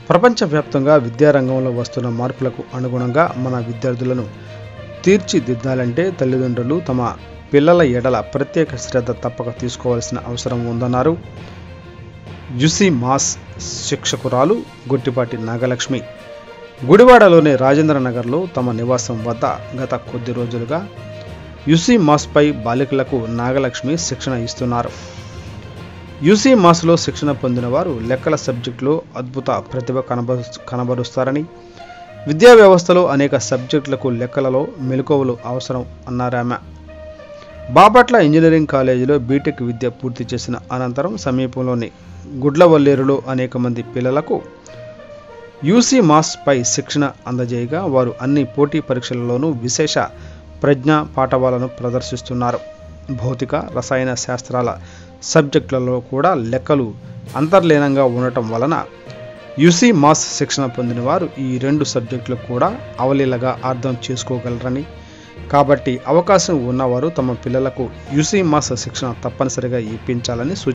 ప్రపంచవ్యాప్తంగా విద్యారంగంలో వస్తున్న మార్పులకు అనుగుణంగా మన విద్యార్థులను తీర్చిదిద్దాలంటే తల్లిదండ్రులు తమ పిల్లల ఎడల ప్రత్యేక శ్రద్ధ తప్పక తీసుకోవాల్సిన అవసరం ఉందన్నారు యుసి మాస్ శిక్షకురాలు గుట్టిపాటి నాగలక్ష్మి గుడివాడలోని రాజేంద్ర నగర్లో తమ నివాసం వద్ద గత కొద్ది రోజులుగా యుసి మాస్పై బాలికలకు నాగలక్ష్మి శిక్షణ ఇస్తున్నారు యూసీ మాస్లో శిక్షణ పొందిన వారు లెక్కల సబ్జెక్టులో అద్భుత ప్రతిభ కనబరు కనబరుస్తారని విద్యా వ్యవస్థలో అనేక సబ్జెక్టులకు లెక్కలలో మెలకువలు అవసరం అన్నారామె బాపట్ల ఇంజనీరింగ్ కాలేజీలో బీటెక్ విద్య పూర్తి చేసిన అనంతరం సమీపంలోని గుడ్లవల్లేరులో అనేక మంది పిల్లలకు యూసీ మాస్ పై శిక్షణ అందజేయగా వారు అన్ని పోటీ పరీక్షలలోనూ విశేష ప్రజ్ఞా పాఠవాలను ప్రదర్శిస్తున్నారు భౌతిక రసాయన శాస్త్రాల సబ్జెక్టులలో కూడా లెక్కలు అంతర్లీనంగా ఉండటం వలన యుసి మాస్ శిక్షణ పొందిన వారు ఈ రెండు సబ్జెక్టులు కూడా అవలీలగా అర్థం చేసుకోగలరని కాబట్టి అవకాశం ఉన్నవారు తమ పిల్లలకు యుసి మాస్ శిక్షణ తప్పనిసరిగా ఇప్పించాలని సూచించారు